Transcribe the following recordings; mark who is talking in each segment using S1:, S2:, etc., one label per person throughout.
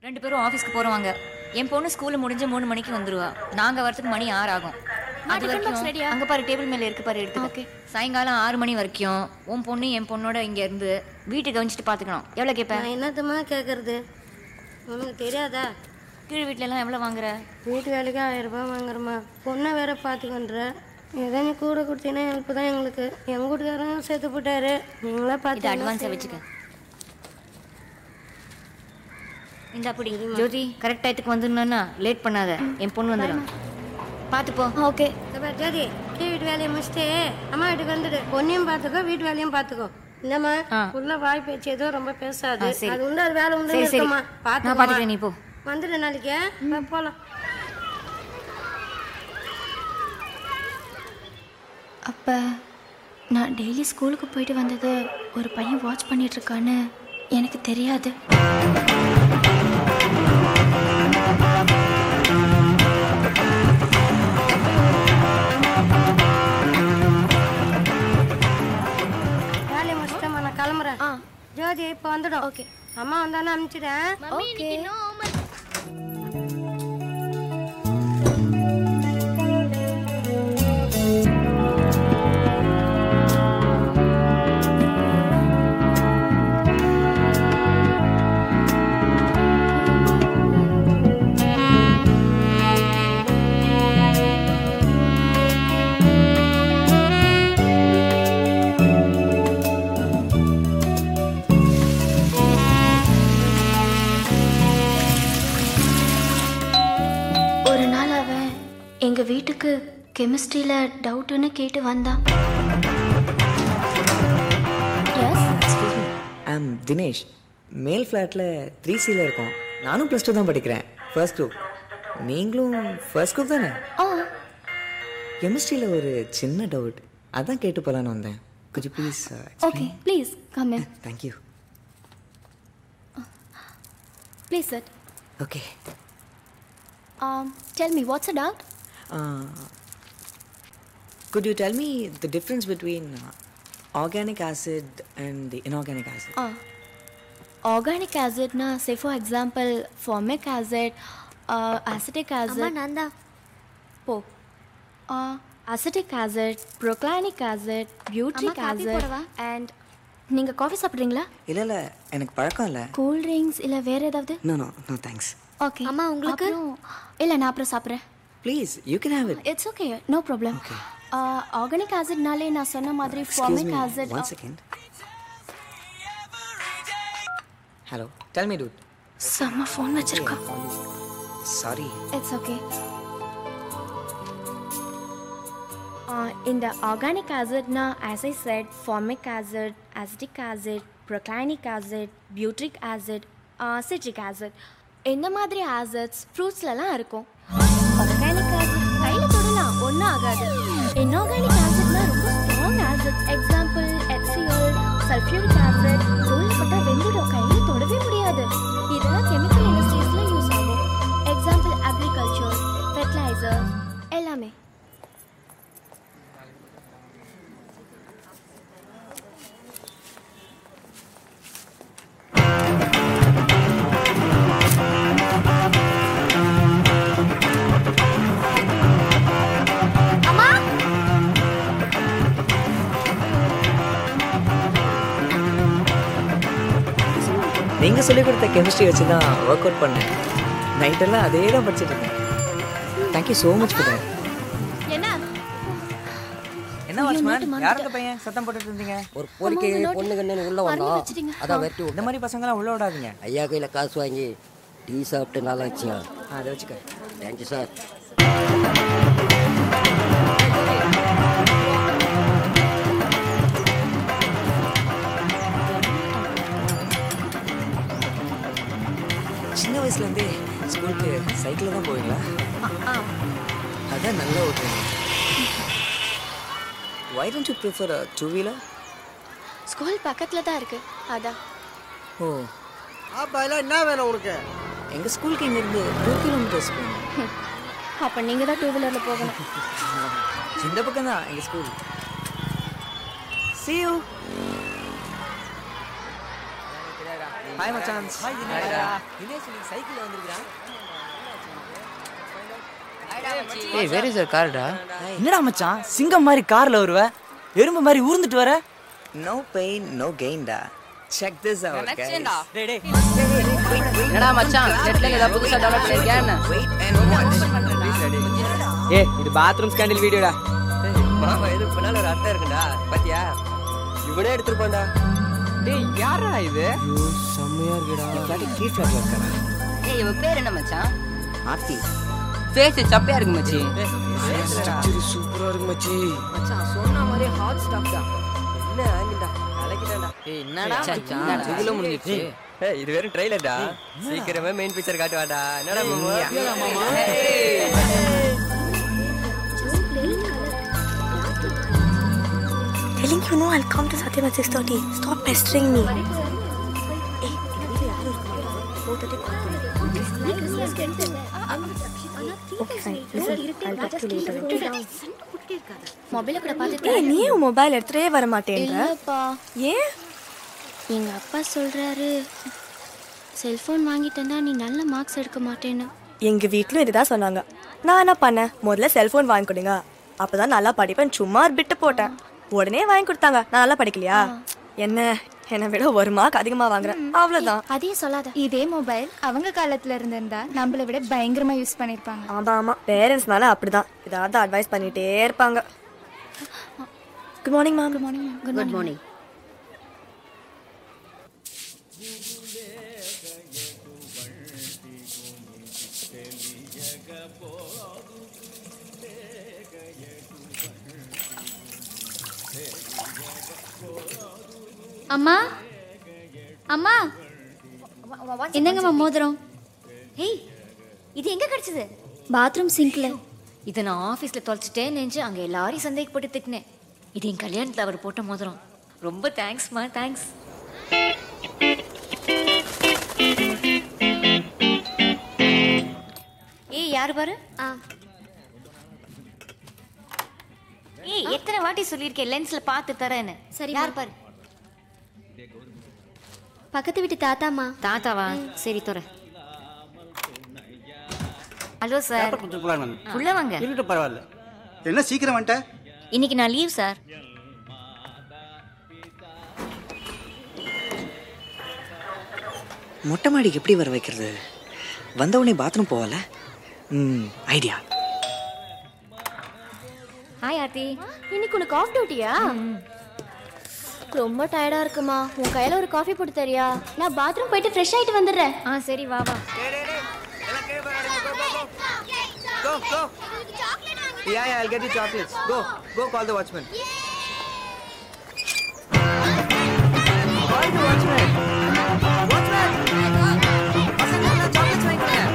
S1: ரெண்டு பேரும் ஆஃபீஸ்க்கு போறவாங்க என் பொண்ணு ஸ்கூல்ல முடிஞ்சு மூணு மணிக்கு வந்துருவா நாங்க வரதுக்கு மணி ஆறு ஆகும் அது வரைக்கும் அங்க பாரு டேபிள் மேல இருக்கு பாரு எடுத்து சாயங்காலம் ஆறு மணி வரைக்கும் உன் பொண்ணு என் பொண்ணோட இங்க இருந்து வீட்டுக்கு கவனிச்சிட்டு பாத்துக்கணும் எவ்வளவு கேட்ப
S2: நான் என்னத்தம்மா கேட்கறது உனக்கு தெரியாதா
S1: கீழ் வீட்ல எல்லாம் எவ்வளவு வாங்குற
S2: வீட்டு வேலைக்கு ஆயிரம் ரூபாய் வாங்குறம்மா பொண்ணை வேற பார்த்துக்கன்ற ஏதோ நீ கூட கொடுத்தீங்கன்னா ஹெல்ப் தான் எங்களுக்கு எங்கள் வீட்டுக்காரங்க சேர்த்து போட்டாரு நீங்களே
S1: இதை
S2: பார்த்து
S1: அட்வான்ஸா வச்சுக்க இந்த அப்படி ஜோதி கரெக்ட் டயத்துக்கு வந்துடணும்னா லேட் பண்ணாத என் பொண்ணு வந்துடும் பார்த்து போ
S3: ஓகே
S2: ஜோதி கீ வீட்டு வேலையை முடிச்சுட்டு அம்மா வீட்டுக்கு வந்துடு பொண்ணையும் பார்த்துக்கோ வீட்டு வேலையும் பார்த்துக்கோ இல்லம்மா
S1: ஆ.
S2: உள்ள வாய் பேச்சு ஏதோ ரொம்ப பேசாது
S1: ஆ, சரி.
S2: அது உண்டு அது வேலை உண்டு
S1: சரி சரி
S2: இருக்குமா
S1: நான்
S2: பார்த்து
S1: பார்த்துக்கிறேன் நீ போ
S2: வந்துடு நாளைக்கு வா, போலாம்
S3: அப்போ நான் டெய்லி ஸ்கூலுக்கு போயிட்டு வந்தது ஒரு பையன் வாட்ச் பண்ணிட்டு இருக்கான்னு எனக்கு தெரியாது
S2: வேலையை முடிச்சுட்டேம்மா நான் கிளம்புறேன் ஜோதி இப்போ வந்துடும் ஓகே அம்மா வந்தானே அனுப்பிச்சிட்டேன்
S3: ஓகே ஒரு நாள் அவன் எங்கள் வீட்டுக்கு கெமிஸ்ட்ரியில் டவுட்டுன்னு கேட்டு வந்தான் எஸ்
S4: ஐம் தினேஷ் மேல் ஃப்ளாட்டில் த்ரீ சியில் இருக்கோம் நானும் ப்ளஸ் டூ தான் படிக்கிறேன் ஃபர்ஸ்ட் குரூப் நீங்களும் ஃபர்ஸ்ட் குரூப் தானே
S3: ஓ
S4: கெமிஸ்ட்ரியில் ஒரு சின்ன டவுட் அதான் கேட்டு போகலான்னு வந்தேன் கொஞ்சம் please
S3: okay please come in
S4: thank you
S3: please sir
S4: okay
S3: tell me what's a doubt
S4: could you tell me the difference between uh, organic acid and the inorganic acid
S3: ah organic ஆசிட்னா say for example formic acid acetic acid
S2: நான் தான்
S3: போ acetic acid ப்ரோக்ளானிக் acid butyric acid and நீங்கள் coffee சாப்பிட்றீங்களா
S4: இல்லை இல்லை எனக்கு பழக்கம் இல்லை
S3: கூல் ட்ரிங்க்ஸ் இல்லை வேறு ஏதாவது
S4: no no no thanks
S3: okay அம்மா உங்களுக்கு இல்லை நான் அப்புறம் சாப்பிட்றேன்
S4: please you can have it
S3: it's okay no problem organic ஆசிட்னாலே நான் சொன்ன மாதிரி
S4: Excuse
S3: formic
S4: me,
S3: acid
S4: one second. Hello, tell me, dude.
S3: செம்ம ஃபோன் வச்சிருக்கா
S4: Sorry.
S3: இட்ஸ் ஓகே இந்த ஆர்கானிக் ஆசிட்னா as I said formic acid acetic acid ப்ரொக்ளைனிக் acid butyric acid citric acid இந்த மாதிரி ஆசிட்ஸ் ஃப்ரூட்ஸ்லலாம் இருக்கும் ஆர்கானிக் ஆசிட் கையில் தொடலாம் ஒன்றும் ஆகாது இன்ஆர்கானிக் ஆசிட்னா ரொம்ப strong acid example HCl sulphuric acid தோலில் பட்டால் வெந்துடும் கையில் தொடவே முடியாது இதெல்லாம் கெமிக்கல் இண்டஸ்ட்ரீஸில் யூஸ் ஆகும் எக்ஸாம்பிள் அக்ரிகல்ச்சர் ஃபெர்டிலைசர் எல்லாமே
S4: நீங்க சொல்லிக் கொடுத்த கெமிஸ்ட்ரி வச்சு தான் ஒர்க் அவுட் பண்ணேன் நைட்டெல்லாம் அதே தான் படிச்சுட்டு இருக்கேன் thank you so much for that
S3: என்ன
S4: என்ன வாட்ச்மேன் யார் அந்த பையன் சத்தம் போட்டுட்டு இருந்தீங்க
S5: ஒரு கோரிக்கை பொண்ணு கண்ணு உள்ள வந்தோம்
S3: வச்சிட்டீங்க.
S5: அதான் வெட்டி
S4: இந்த மாதிரி பசங்களாம் உள்ள விடாதீங்க
S5: ஐயா கையில் காசு வாங்கி டீ சாப்பிட்டு நல்லா ஆச்சுங்க
S4: ஆ, அதை வச்சுக்க
S5: தேங்க்யூ சார்
S4: சின்ன வயசுலேருந்தே ஸ்கூலுக்கு சைக்கிளில் தான் போவீங்களா அதான் நல்லா ஓட்டுறீங்க why don't you prefer two wheeler
S3: school பக்கத்தில் தான் இருக்கு அதான்
S4: ஓ
S6: ஆப்பா எல்லாம் என்ன வேணும் உனக்கு
S4: எங்கள் ஸ்கூலுக்கு இங்கேருந்து டூ கிலோமீட்டர்ஸ் போகணும்
S3: அப்போ நீங்கள் தான் டூ வீலரில் போகணும்
S4: இந்த பக்கம் தான் எங்கள் ஸ்கூல் see you
S5: நீ
S4: ஹாய் மச்சான் ஹாய் தினேஷ் நீ சைக்கிள்ல வந்திருக்கான்
S7: ஏய் வேர் இஸ் யுவர் கார்டா
S8: என்னடா மச்சான் சிங்கம் மாதிரி கார்ல வருவ எறும்பு மாதிரி ஊர்ந்துட்டு வர
S4: நோ பெயின் நோ கெயின்டா செக் திஸ் அவுட் கைஸ்
S8: டேய் டேய்
S7: என்னடா மச்சான் செட்ல ஏதாவது புதுசா டெவலப் பண்ணிருக்கியா என்ன
S4: வெயிட் அண்ட் வாட்ச்
S8: ஏ இது பாத்ரூம் ஸ்கேண்டில் வீடியோடா
S4: மாமா இது பின்னால ஒரு அர்த்தம் இருக்குடா பாத்தியா இவனே எடுத்துருப்பான்டா
S7: டேய் யாரா இது
S8: செம்மையா இருக்குடா
S4: ஃபிளாட் கீ ஃபிளாட்ல இருக்கானே
S7: ஏய் இவ பேர் என்ன மச்சான்
S4: ஆர்த்தி
S7: ஃபேஸ் சப்பையா இருக்கு மச்சி
S8: சூப்பரா இருக்கு மச்சி
S7: மச்சான் சொன்ன மாதிரி ஹாட் ஸ்டாக் தான்
S4: என்ன ஆங்கிட்டா கலக்கிட்டான்டா
S7: ஏய் என்னடா மச்சான் இதுல முடிஞ்சிச்சு
S4: ஏய் இது வெறும் ட்ரைலர்டா சீக்கிரமே மெயின் பிக்சர் காட்டுவாடா என்னடா மாமா
S9: Telling you no, I'll come to Satyam at 6.30. Stop pestering me. Okay, fine. Listen, I'll talk to you later.
S3: மொபைலை கூட பார்த்து
S9: ஏய் நீ உன் மொபைல் எடுத்துட்டே வர மாட்டேன்ற
S3: இல்லப்பா
S9: ஏன்
S3: எங்க அப்பா சொல்றாரு செல்போன் வாங்கிட்டேன்னா நீ நல்ல மார்க்ஸ் எடுக்க மாட்டேன்னு
S9: எங்க வீட்லயும் இதுதான் சொன்னாங்க நான் என்ன பண்ணேன் முதல்ல செல்போன் வாங்கி கொடுங்க அப்பதான் நல்லா படிப்பேன் சும்மா ஒரு பிட்டு போட்டேன் உடனே வாங்கி கொடுத்தாங்க நான் நல்லா படிக்கலையா என்ன என்னை விட ஒரு மார்க் அதிகமா வாங்குறேன் அவ்வளவுதான்
S3: அதையும் சொல்லாத
S10: இதே மொபைல் அவங்க காலத்துல இருந்திருந்தா நம்மளை விட பயங்கரமா யூஸ் பண்ணிருப்பாங்க
S9: ஆமா ஆமா பேரண்ட்ஸ்னால அப்படிதான் ஏதாவது அட்வைஸ் பண்ணிட்டே இருப்பாங்க good morning ma'am good morning
S1: good morning
S10: அம்மா அம்மா என்னங்கம்மா மோதிரம்
S1: ஏய் இது எங்க கிடைச்சது
S10: பாத்ரூம் சிங்க்ல
S1: இதை நான் ஆஃபீஸில் தொலைச்சிட்டேன்னு நினச்சி அங்கே எல்லாரையும் சந்தேகப்பட்டு திட்டினேன் இது என் கல்யாணத்தில் அவர் போட்ட மோதிரம் ரொம்ப தேங்க்ஸ்மா தேங்க்ஸ் ஏய் யாரு பாரு ஏய் எத்தனை வாட்டி சொல்லியிருக்கேன் லென்ஸ்ல பார்த்து தரேன்னு
S10: சரி,
S1: யார் பாரு
S10: பக்கத்து வீட்டு தாத்தாமா
S1: தாத்தாவா சரி தோற ஹலோ சார் உள்ள வாங்க
S6: இருக்கட்டும் பரவாயில்ல என்ன சீக்கிரம் வந்துட்ட
S1: இன்னைக்கு நான் லீவ் சார்
S4: மொட்டை மாடிக்கு எப்படி வர வைக்கிறது வந்த உடனே பாத்ரூம் போகல ம் ஐடியா
S1: ஹாய் ஆர்த்தி
S3: இன்னைக்கு உனக்கு ஆஃப் டியூட்டியா ரொம்ப டயர்டா இருக்குமா உன் கையில ஒரு காஃபி போட்டு தரியா நான் பாத்ரூம் போயிட்டு ஃப்ரெஷ் ஆயிட்டு வந்துடுறேன்
S1: ஆ சரி வா வா
S4: Go, go. Yeah, yeah, I'll get you chocolates. Go, go call the watchman. Call the watchman. Watchman. பசங்க எல்லாம் chocolates வாங்கிக்கோங்க.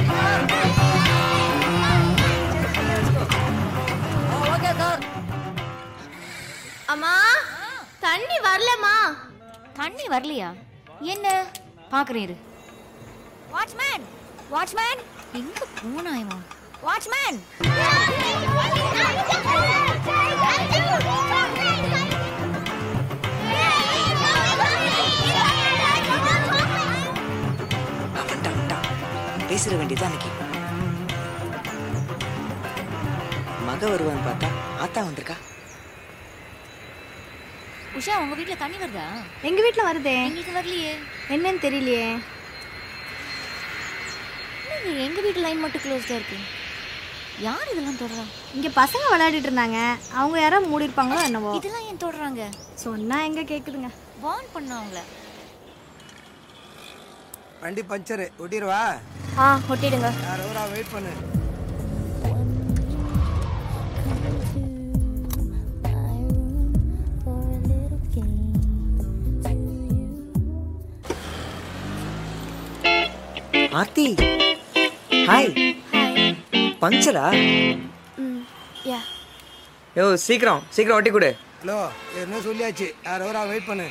S4: Oh, okay, sir.
S3: அம்மா தண்ணி வரலம்மா
S1: தண்ணி வரலையா என்ன பாக்குறேன் இரு வாட்ச்மேன் வாட்ச்மேன் எங்க போனா இவன் வாட்ச்மேன்
S4: வந்துட்டான், வந்துட்டான். பேசிட வேண்டியது அன்னைக்கு மக வருவான்னு பார்த்தா ஆத்தா வந்திருக்கா
S1: உஷா உங்க வீட்ல தண்ணி வருதா
S10: எங்க வீட்ல வருதே
S1: எங்களுக்கு வரலையே
S10: என்னன்னு தெரியலையே
S1: என்னது, எங்க வீட்டு லைன் மட்டும் க்ளோஸ்டா இருக்கு யார் இதெல்லாம் தொடறா
S10: இங்க பசங்க விளையாடிட்டு இருந்தாங்க அவங்க யாரோ மூடி இருப்பாங்களோ என்னவோ
S1: இதெல்லாம் ஏன் தொடறாங்க
S10: சொன்னா எங்க கேக்குதுங்க
S1: வார்ன் பண்ண அவங்கள
S6: வண்டி பஞ்சரு ஒட்டிடுவா
S3: ஆ ஒட்டிடுங்க
S6: யார் ஊரா வெயிட் பண்ணு
S4: ஆர்த்தி ஹாய் பஞ்சரா
S3: ம் யா
S4: யோ சீக்கிரம் சீக்கிரம் ஒட்டி கொடு
S6: ஹலோ என்ன சொல்லியாச்சு யார் ஊரா வெயிட் பண்ணு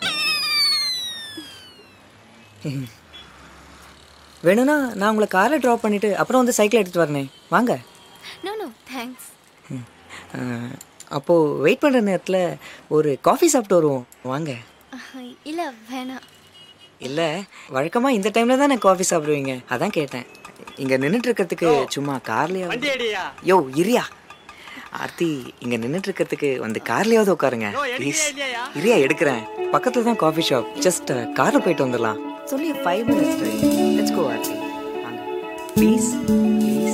S4: வேணும்னா நான் உங்களை காரில் ட்ராப் பண்ணிட்டு அப்புறம் வந்து சைக்கிள் எடுத்துட்டு வரனே வாங்க
S3: நோ நோ தேங்க்ஸ்
S4: அஹ், அப்போ வெயிட் பண்ணுற நேரத்தில் ஒரு காஃபி சாப்பிட்டு வருவோம் வாங்க
S3: இல்லை வேணாம்
S4: இல்லை வழக்கமாக இந்த டைமில் தான் நான் காஃபி சாப்பிடுவீங்க அதான் கேட்டேன் இங்கே நின்றுட்டு இருக்கிறதுக்கு சும்மா கார்லேயே யோ இரியா ஆர்த்தி இங்கே நின்றுட்டு இருக்கிறதுக்கு வந்து கார்லேயாவது உட்காருங்க ப்ளீஸ் இரியா எடுக்கிறேன் பக்கத்தில் தான் காஃபி ஷாப் ஜஸ்ட் காரில் போயிட்டு வந்துடலாம் சொல்லி five minutes let's go Aarthi வாங்க ப்ளீஸ் ப்ளீஸ்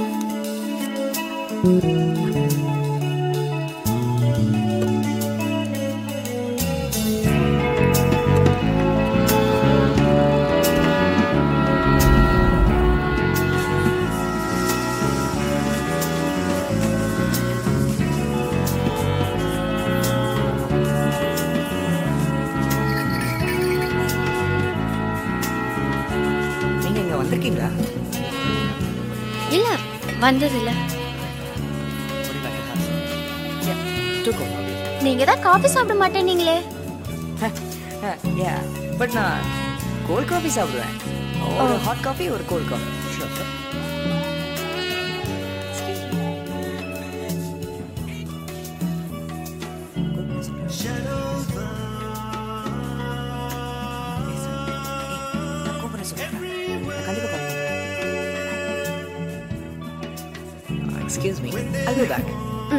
S4: நீங்கள் இங்கே வந்திருக்கீங்களா
S3: இல்ல வந்ததில்ல
S4: தூக்கம்
S3: நீங்க தான் காஃபி சாப்பிட மாட்டேனீங்களே
S4: யா பட் நான் கோல்ட் காஃபி சாப்பிடுவேன் ஒரு ஹாட் காஃபி ஒரு cold coffee sure Excuse me, I'll be back.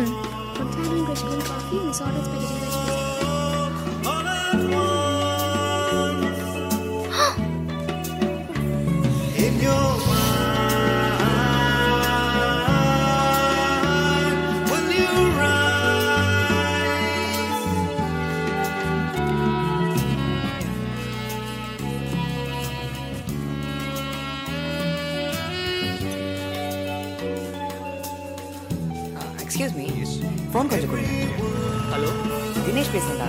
S4: Excuse me phone கொஞ்சம் கொடுங்க ஹலோ தினேஷ் பேசுறேன்டா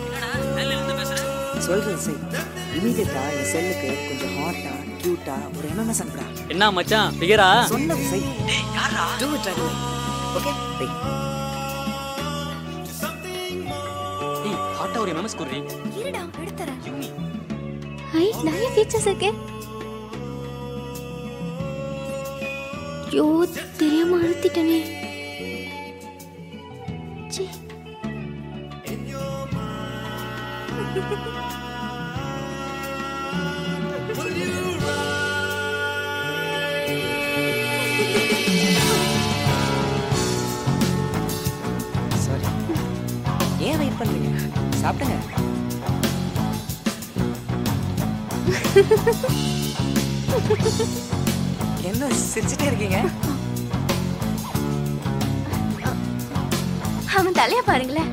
S4: சொல்றது சரி இமீடியட்டா என் செல்லுக்கு கொஞ்சம் ஹாட்டா கியூட்டா ஒரு எம்எம்எஸ் அனுப்புடா
S8: என்ன மச்சான் ஃபிகரா
S4: சொன்னது சரி do it right okay bye
S8: ஏய் ஹாட்டா ஒரு எம்எம்எஸ் குர்ரி
S3: இருடா எடுத்துறேன் ஐ நிறைய ஃபீச்சர்ஸ் இருக்கு ஐயோ தெரியாம அழுத்திட்டனே ச்சீ.
S4: சாரி ஏன் வெயிட் பண்றீங்க சாப்பிடுங்க என்ன சிரிச்சிட்டே இருக்கீங்க
S3: அவன் தலைய பாருங்களேன்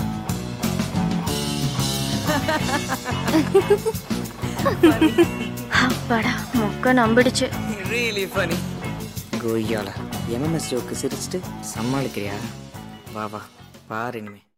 S3: அப்பாடா மொக்க நம்பிடுச்சு
S4: ரியலி ஃபனி கோய்யால எம்எம்எஸ் ஜோக்கு சிரிச்சிட்டு சமாளிக்கிறியா வா வா பாரு இனிமே